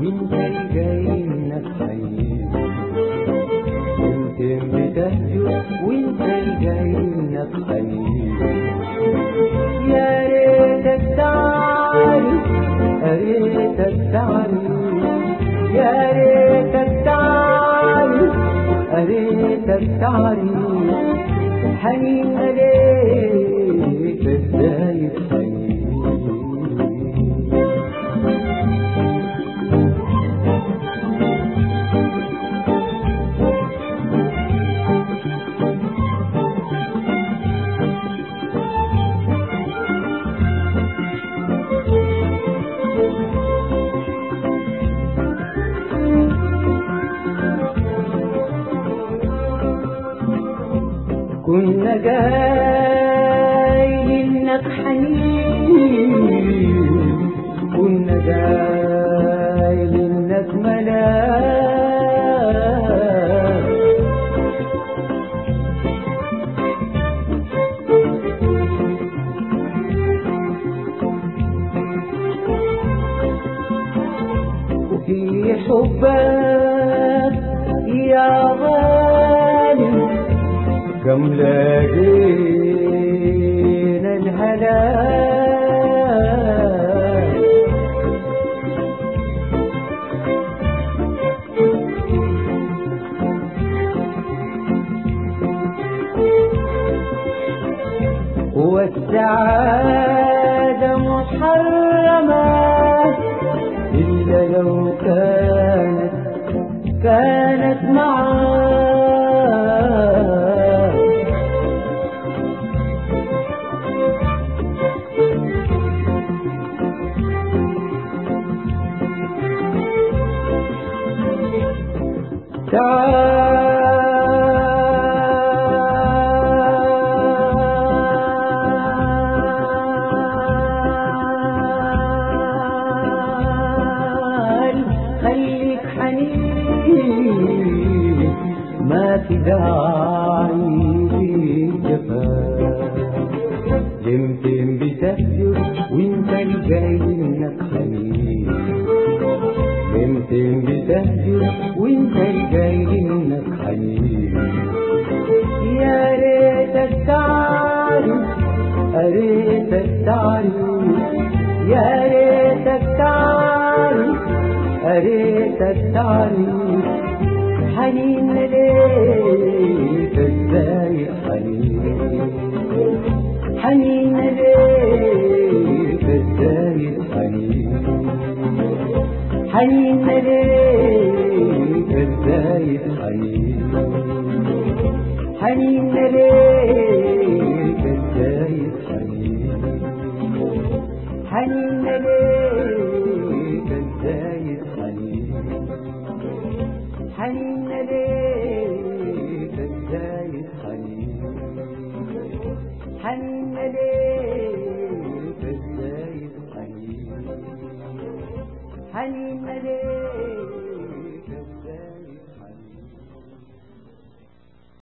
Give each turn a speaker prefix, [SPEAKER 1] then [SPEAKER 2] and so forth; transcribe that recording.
[SPEAKER 1] وانت الجاي انك حنين يمكن بتهجر وانت الجاي انك حنين يا ريتك تعرف ريتك تعرف يا ريتك تعرف ريتك تعرف حنين عليك ازاي حنين كنا جاي انك حنين كنا جاي انك ملاك وفي حبك يا غالي كم لقينا الهلاك والسعادة محرمة إلا لو كانت كانت معاك تعال خليك حنين ما في داعي للجفاء يمكن بتهجر وانت الجاي انك حنين يمكن بتهجر وانت الجاي انك حنين يا ريتك تعرف ريتك تعرف يا ريتك تعرف ريتك تعرف حنين ليك ازاي حنين حنين ليك ازاي حنين حنين ليك ازاي حنين حنين ليك ازاي حنين حنين ليك ازاي حنين حنين ليك ازاي حنين حنين ليك ازاي حنين حنين ليك